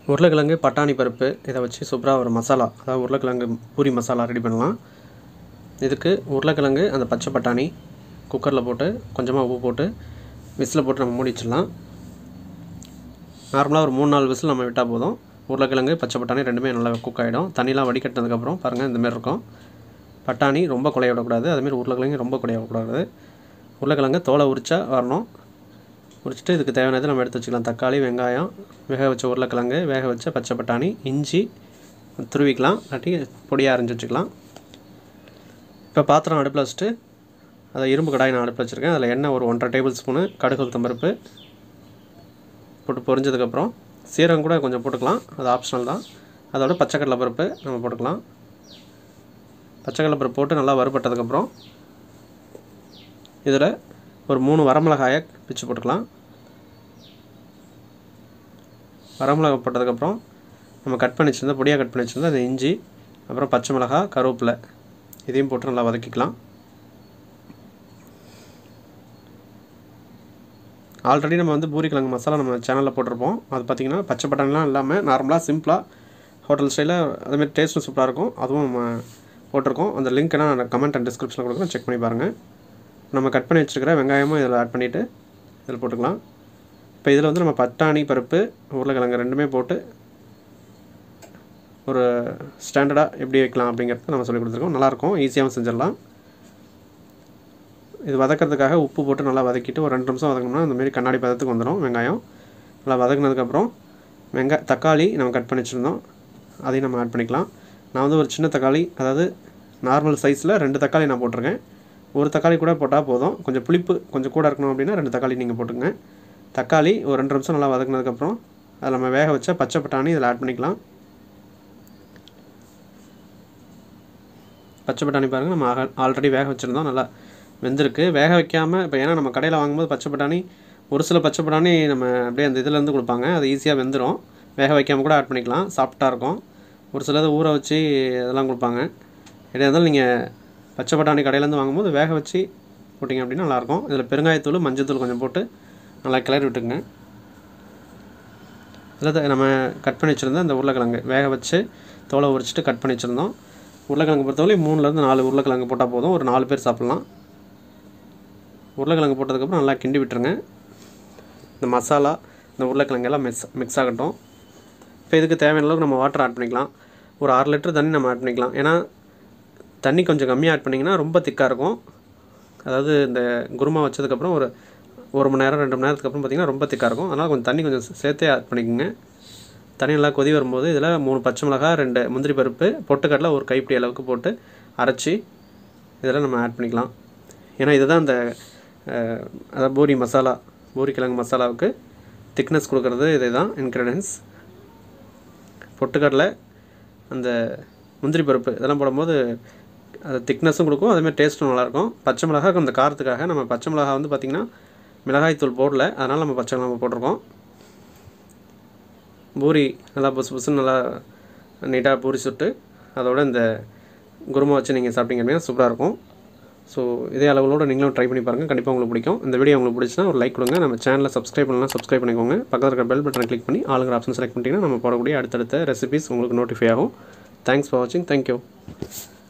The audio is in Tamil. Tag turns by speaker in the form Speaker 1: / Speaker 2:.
Speaker 1: உருளைக்கிழங்கு பட்டாணி பருப்பு இதை வச்சு சூப்பராக ஒரு மசாலா அதாவது உருளைக்கிழங்கு பூரி மசாலா ரெடி பண்ணலாம் இதுக்கு உருளைக்கிழங்கு அந்த பச்சை பட்டாணி குக்கரில் போட்டு கொஞ்சமாக உப்பு போட்டு விசில் போட்டு நம்ம மூடி வச்சிடலாம் நார்மலாக ஒரு மூணு நாலு விசில் நம்ம விட்டால் போதும் உருளைக்கிழங்கு பச்சை பட்டாணி ரெண்டுமே நல்லா குக் ஆகிடும் தண்ணிலாம் வடிகட்டினதுக்கப்புறம் பாருங்கள் இந்தமாரி இருக்கும் பட்டாணி ரொம்ப குழைய விடக்கூடாது அதுமாரி உருளைக்கிழங்கு ரொம்ப குழைய விடக்கூடாது உருளைக்கிழங்கு தோலை உரிச்சா வரணும் உரிச்சிட்டு இதுக்கு தேவையானது நம்ம எடுத்து வச்சுக்கலாம் தக்காளி வெங்காயம் வேக வச்ச உருளைக்கிழங்கு வேக வச்ச பச்சை பட்டாணி இஞ்சி துருவிக்கலாம் இல்லாட்டி பொடியாக அரைஞ்சி வச்சுக்கலாம் இப்போ பாத்திரம் அடுப்பில் வச்சுட்டு அதை இரும்பு கடாய் நான் அடுப்பில் வச்சுருக்கேன் அதில் எண்ணெய் ஒரு ஒன்றரை டேபிள் ஸ்பூனு கடுகு உளுத்தம் பருப்பு போட்டு பொரிஞ்சதுக்கப்புறம் சீரகம் கூட கொஞ்சம் போட்டுக்கலாம் அது ஆப்ஷனல் தான் அதோட பச்சைக்கடலை பருப்பு நம்ம போட்டுக்கலாம் பச்சைக்கடலை பருப்பு போட்டு நல்லா வறுபட்டதுக்கப்புறம் இதில் ஒரு மூணு வரமிளகாயை பிச்சு போட்டுக்கலாம் வரமிளகா போட்டதுக்கப்புறம் நம்ம கட் பண்ணி வச்சுருந்தா பொடியாக கட் பண்ணி வச்சுருந்தா அந்த இஞ்சி அப்புறம் பச்சை மிளகா கருவேப்பிலை இதையும் போட்டு நல்லா வதக்கிக்கலாம் ஆல்ரெடி நம்ம வந்து பூரிக்கிழங்கு மசாலா நம்ம சேனலில் போட்டிருப்போம் அது பார்த்திங்கன்னா பச்சை பட்டாணிலாம் இல்லாமல் நார்மலாக சிம்பிளாக ஹோட்டல் ஸ்டைலில் அதுமாரி டேஸ்ட்டும் சூப்பராக இருக்கும் அதுவும் நம்ம போட்டிருக்கோம் அந்த லிங்க் நான் கமெண்ட் அண்ட் டிஸ்கிரிப்ஷனில் கொடுக்குறேன் செக் பண்ணி பாருங்கள் நம்ம கட் பண்ணி வச்சுருக்கிற வெங்காயமும் இதில் ஆட் பண்ணிவிட்டு இதில் போட்டுக்கலாம் இப்போ இதில் வந்து நம்ம பட்டாணி பருப்பு உருளைக்கிழங்கு ரெண்டுமே போட்டு ஒரு ஸ்டாண்டர்டாக எப்படி வைக்கலாம் அப்படிங்கிறத நம்ம சொல்லி கொடுத்துருக்கோம் நல்லாயிருக்கும் ஈஸியாகவும் செஞ்சிடலாம் இது வதக்கிறதுக்காக உப்பு போட்டு நல்லா வதக்கிட்டு ஒரு ரெண்டு நிமிஷம் வதக்கணும்னா அந்தமாரி கண்ணாடி பதத்துக்கு வந்துடும் வெங்காயம் நல்லா வதக்குனதுக்கப்புறம் வெங்காய தக்காளி நம்ம கட் பண்ணி வச்சுருந்தோம் அதையும் நம்ம ஆட் பண்ணிக்கலாம் நான் வந்து ஒரு சின்ன தக்காளி அதாவது நார்மல் சைஸில் ரெண்டு தக்காளி நான் போட்டிருக்கேன் ஒரு தக்காளி கூட போட்டால் போதும் கொஞ்சம் புளிப்பு கொஞ்சம் கூட இருக்கணும் அப்படின்னா ரெண்டு தக்காளி நீங்கள் போட்டுங்க தக்காளி ஒரு ரெண்டு நிமிஷம் நல்லா வதக்குனதுக்கப்புறம் அதில் நம்ம வேக வச்ச பச்சை பட்டாணி இதில் ஆட் பண்ணிக்கலாம் பச்சை பட்டாணி பாருங்கள் நம்ம ஆல்ரெடி வேக வச்சுருந்தோம் நல்லா வெந்திருக்கு வேக வைக்காமல் இப்போ ஏன்னா நம்ம கடையில் வாங்கும்போது பச்சை பட்டாணி ஒரு சில பச்சை பட்டாணி நம்ம அப்படியே அந்த இதுலேருந்து கொடுப்பாங்க அது ஈஸியாக வெந்துடும் வேக வைக்காமல் கூட ஆட் பண்ணிக்கலாம் சாஃப்டாக இருக்கும் ஒரு சிலது ஊற வச்சு அதெல்லாம் கொடுப்பாங்க எதாக இருந்தாலும் நீங்கள் பச்சை பட்டாணி கடையிலேருந்து வாங்கும்போது வேக வச்சு போட்டிங்க அப்படின்னா நல்லாயிருக்கும் இதில் பெருங்காயத்தூள் மஞ்சத்தூள் கொஞ்சம் போட்டு நல்லா கிளறி விட்டுங்க இதில் நம்ம கட் பண்ணி வச்சுருந்தோம் இந்த உருளைக்கிழங்கு வேக வச்சு தோலை உரிச்சிட்டு கட் பண்ணி வச்சுருந்தோம் உருளைக்கிழங்கு பொறுத்தவரை மூணுலேருந்து நாலு உருளைக்கிழங்கு போட்டால் போதும் ஒரு நாலு பேர் சாப்பிட்லாம் உருளைக்கிழங்கு போட்டதுக்கப்புறம் நல்லா கிண்டி விட்டுருங்க இந்த மசாலா இந்த உருளைக்கிழங்கு எல்லாம் மிக்ஸ் மிக்ஸ் ஆகட்டும் இப்போ இதுக்கு தேவையான அளவுக்கு நம்ம வாட்டர் ஆட் பண்ணிக்கலாம் ஒரு ஆறு லிட்டர் தண்ணி நம்ம ஆட் பண்ணிக்கலாம் ஏன்னா தண்ணி கொஞ்சம் கம்மியாக ஆட் பண்ணிங்கன்னா ரொம்ப திக்காக இருக்கும் அதாவது இந்த குருமா வச்சதுக்கப்புறம் ஒரு ஒரு மணி நேரம் ரெண்டு மணி நேரத்துக்கு அப்புறம் பார்த்திங்கன்னா ரொம்ப திக்காக இருக்கும் அதனால் கொஞ்சம் தண்ணி கொஞ்சம் சேர்த்தே ஆட் பண்ணிக்கோங்க தண்ணி நல்லா கொதி வரும்போது இதில் மூணு பச்சை மிளகா ரெண்டு முந்திரி பருப்பு பொட்டுக்கடலை ஒரு கைப்பிடி அளவுக்கு போட்டு அரைச்சி இதில் நம்ம ஆட் பண்ணிக்கலாம் ஏன்னா இதுதான் இந்த அதாவது பூரி மசாலா பூரி கிழங்கு மசாலாவுக்கு திக்னஸ் கொடுக்குறது இதே தான் இன்க்ரீடியன்ஸ் பொட்டுக்கடலை அந்த முந்திரி பருப்பு இதெல்லாம் போடும்போது அது திக்னஸும் கொடுக்கும் அதேமாதிரி டேஸ்ட்டும் நல்லாயிருக்கும் பச்சை மிளகா அந்த காரத்துக்காக நம்ம பச்சை மிளகா வந்து பார்த்திங்கன்னா மிளகாய்த்தூள் போடல அதனால் நம்ம பச்சை மிளகா போட்டிருக்கோம் பூரி நல்லா புசு புசுன்னு நல்லா நீட்டாக பூரி சுட்டு அதோட இந்த குருமா வச்சு நீங்கள் சாப்பிட்டீங்க அப்படின்னா சூப்பராக இருக்கும் ஸோ இதே அளவுகளோட நீங்களும் ட்ரை பண்ணி பாருங்கள் கண்டிப்பாக உங்களுக்கு பிடிக்கும் இந்த வீடியோ உங்களுக்கு பிடிச்சினா ஒரு லைக் கொடுங்க நம்ம சேனலை சப்ஸ்கிரைப் பண்ணலாம் சப்ஸ்கிரைப் பண்ணிக்கோங்க பக்கத்தில் இருக்கிற பெல் பட்டனை கிளிக் பண்ணி ஆளுங்கிற ஆப்ஷன் செலக்ட் பண்ணிட்டீங்கன்னா நம்ம போடக்கூடிய அடுத்தடுத்த ரெசிபிஸ் உங்களுக்கு நோட்டிஃபை ஆகும் தேங்க்ஸ் ஃபார் வாட்சிங் தேங்க்யூ